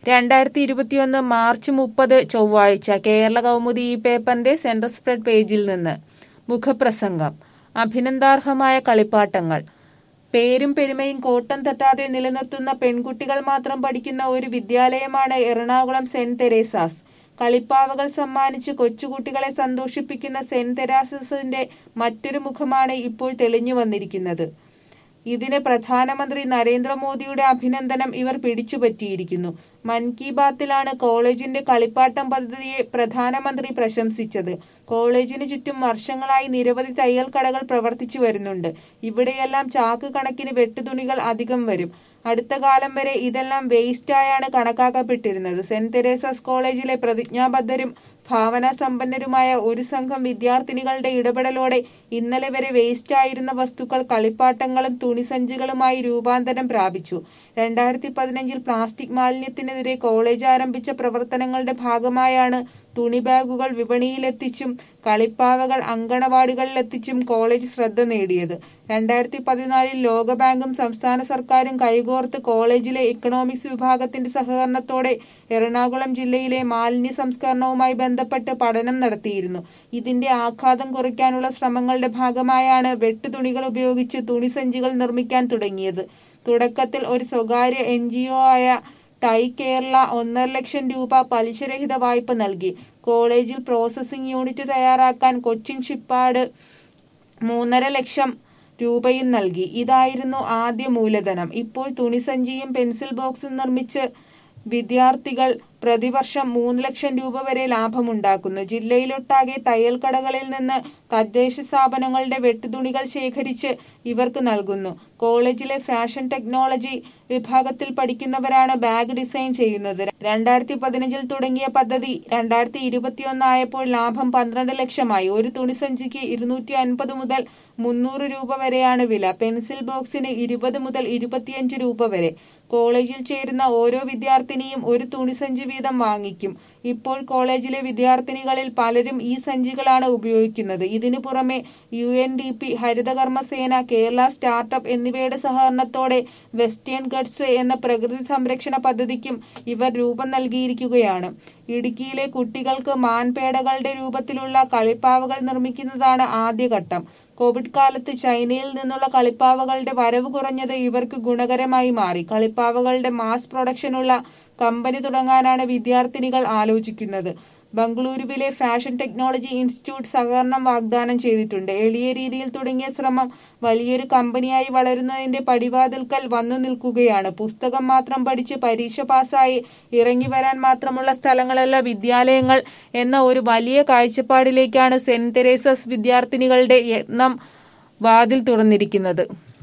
രണ്ടായിരത്തി ഇരുപത്തിയൊന്ന് മാർച്ച് മുപ്പത് ചൊവ്വാഴ്ച കേരള കൗമുദി ഈ പേപ്പറിന്റെ സെന്റർ സ്പ്രെഡ് പേജിൽ നിന്ന് മുഖപ്രസംഗം അഭിനന്ദാർഹമായ കളിപ്പാട്ടങ്ങൾ പേരും പെരുമയും കോട്ടം തട്ടാതെ നിലനിർത്തുന്ന പെൺകുട്ടികൾ മാത്രം പഠിക്കുന്ന ഒരു വിദ്യാലയമാണ് എറണാകുളം സെന്റ് തെരേസാസ് കളിപ്പാവകൾ സമ്മാനിച്ച് കൊച്ചുകുട്ടികളെ സന്തോഷിപ്പിക്കുന്ന സെന്റ് തെരാസസിന്റെ മറ്റൊരു മുഖമാണ് ഇപ്പോൾ തെളിഞ്ഞു വന്നിരിക്കുന്നത് ഇതിന് പ്രധാനമന്ത്രി നരേന്ദ്രമോദിയുടെ അഭിനന്ദനം ഇവർ പിടിച്ചുപറ്റിയിരിക്കുന്നു മൻ കി ബാത്തിലാണ് കോളേജിന്റെ കളിപ്പാട്ടം പദ്ധതിയെ പ്രധാനമന്ത്രി പ്രശംസിച്ചത് കോളേജിന് ചുറ്റും വർഷങ്ങളായി നിരവധി തയ്യൽ കടകൾ പ്രവർത്തിച്ചു വരുന്നുണ്ട് ഇവിടെയെല്ലാം ചാക്ക് കണക്കിന് വെട്ടുതുണികൾ അധികം വരും അടുത്ത കാലം വരെ ഇതെല്ലാം വേസ്റ്റായാണ് കണക്കാക്കപ്പെട്ടിരുന്നത് സെന്റ് തെരേസാസ് കോളേജിലെ പ്രതിജ്ഞാബദ്ധരും ഭാവനാ സമ്പന്നരുമായ ഒരു സംഘം വിദ്യാർത്ഥിനികളുടെ ഇടപെടലോടെ ഇന്നലെ വരെ വേസ്റ്റായിരുന്ന വസ്തുക്കൾ കളിപ്പാട്ടങ്ങളും തുണിസഞ്ചികളുമായി രൂപാന്തരം പ്രാപിച്ചു രണ്ടായിരത്തി പതിനഞ്ചിൽ പ്ലാസ്റ്റിക് മാലിന്യത്തിനെതിരെ കോളേജ് ആരംഭിച്ച പ്രവർത്തനങ്ങളുടെ ഭാഗമായാണ് തുണി ബാഗുകൾ വിപണിയിലെത്തിച്ചും കളിപ്പാവകൾ അങ്കണവാടികളിലെത്തിച്ചും കോളേജ് ശ്രദ്ധ നേടിയത് രണ്ടായിരത്തി പതിനാലിൽ ലോകബാങ്കും സംസ്ഥാന സർക്കാരും കൈകോർത്ത് കോളേജിലെ ഇക്കണോമിക്സ് വിഭാഗത്തിന്റെ സഹകരണത്തോടെ എറണാകുളം ജില്ലയിലെ മാലിന്യ സംസ്കരണവുമായി ബന്ധപ്പെട്ട് പഠനം നടത്തിയിരുന്നു ഇതിന്റെ ആഘാതം കുറയ്ക്കാനുള്ള ശ്രമങ്ങളുടെ ഭാഗമായാണ് വെട്ടുതുണികൾ ഉപയോഗിച്ച് തുണിസഞ്ചികൾ നിർമ്മിക്കാൻ തുടങ്ങിയത് തുടക്കത്തിൽ ഒരു സ്വകാര്യ എൻ ആയ ടൈ കേരള ഒന്നര ലക്ഷം രൂപ പലിശരഹിത വായ്പ നൽകി കോളേജിൽ പ്രോസസ്സിംഗ് യൂണിറ്റ് തയ്യാറാക്കാൻ കൊച്ചിൻ ഷിപ്പാട് മൂന്നര ലക്ഷം രൂപയും നൽകി ഇതായിരുന്നു ആദ്യ മൂലധനം ഇപ്പോൾ തുണിസഞ്ചിയും പെൻസിൽ ബോക്സും നിർമ്മിച്ച് വിദ്യാർത്ഥികൾ പ്രതിവർഷം മൂന്ന് ലക്ഷം രൂപ വരെ ലാഭമുണ്ടാക്കുന്നു ജില്ലയിലൊട്ടാകെ തയ്യൽ കടകളിൽ നിന്ന് തദ്ദേശ സ്ഥാപനങ്ങളുടെ വെട്ടുതുണികൾ ശേഖരിച്ച് ഇവർക്ക് നൽകുന്നു കോളേജിലെ ഫാഷൻ ടെക്നോളജി വിഭാഗത്തിൽ പഠിക്കുന്നവരാണ് ബാഗ് ഡിസൈൻ ചെയ്യുന്നത് രണ്ടായിരത്തി പതിനഞ്ചിൽ തുടങ്ങിയ പദ്ധതി രണ്ടായിരത്തി ഇരുപത്തിയൊന്നായപ്പോൾ ലാഭം പന്ത്രണ്ട് ലക്ഷമായി ഒരു തുണിസഞ്ചിക്ക് ഇരുന്നൂറ്റി അൻപത് മുതൽ മുന്നൂറ് രൂപ വരെയാണ് വില പെൻസിൽ ബോക്സിന് ഇരുപത് മുതൽ ഇരുപത്തിയഞ്ച് രൂപ വരെ കോളേജിൽ ചേരുന്ന ഓരോ വിദ്യാർത്ഥിനിയും ഒരു തുണിസഞ്ചി വീതം വാങ്ങിക്കും ഇപ്പോൾ കോളേജിലെ വിദ്യാർത്ഥിനികളിൽ പലരും ഈ സഞ്ചികളാണ് ഉപയോഗിക്കുന്നത് ഇതിനു പുറമെ യു എൻ ഡി പി ഹരിതകർമ്മസേന കേരള സ്റ്റാർട്ടപ്പ് എന്നിവയുടെ സഹകരണത്തോടെ വെസ്റ്റേൺ ഗഡ്സ് എന്ന പ്രകൃതി സംരക്ഷണ പദ്ധതിക്കും ഇവർ രൂപം നൽകിയിരിക്കുകയാണ് ഇടുക്കിയിലെ കുട്ടികൾക്ക് മാൻപേടകളുടെ രൂപത്തിലുള്ള കളിപ്പാവകൾ നിർമ്മിക്കുന്നതാണ് ആദ്യഘട്ടം കോവിഡ് കാലത്ത് ചൈനയിൽ നിന്നുള്ള കളിപ്പാവകളുടെ വരവ് കുറഞ്ഞത് ഇവർക്ക് ഗുണകരമായി മാറി കളിപ്പാവകളുടെ മാസ് പ്രൊഡക്ഷനുള്ള കമ്പനി തുടങ്ങാനാണ് വിദ്യാർത്ഥിനികൾ ആലോചിക്കുന്നത് ബംഗളൂരുവിലെ ഫാഷൻ ടെക്നോളജി ഇൻസ്റ്റിറ്റ്യൂട്ട് സഹകരണം വാഗ്ദാനം ചെയ്തിട്ടുണ്ട് എളിയ രീതിയിൽ തുടങ്ങിയ ശ്രമം വലിയൊരു കമ്പനിയായി വളരുന്നതിന്റെ പടിവാതിൽക്കൽ വന്നു നിൽക്കുകയാണ് പുസ്തകം മാത്രം പഠിച്ച് പരീക്ഷ പാസ്സായി ഇറങ്ങി വരാൻ മാത്രമുള്ള സ്ഥലങ്ങളല്ല വിദ്യാലയങ്ങൾ എന്ന ഒരു വലിയ കാഴ്ചപ്പാടിലേക്കാണ് സെന്റ് തെരേസസ് വിദ്യാർത്ഥിനികളുടെ യത്നം വാതിൽ തുറന്നിരിക്കുന്നത്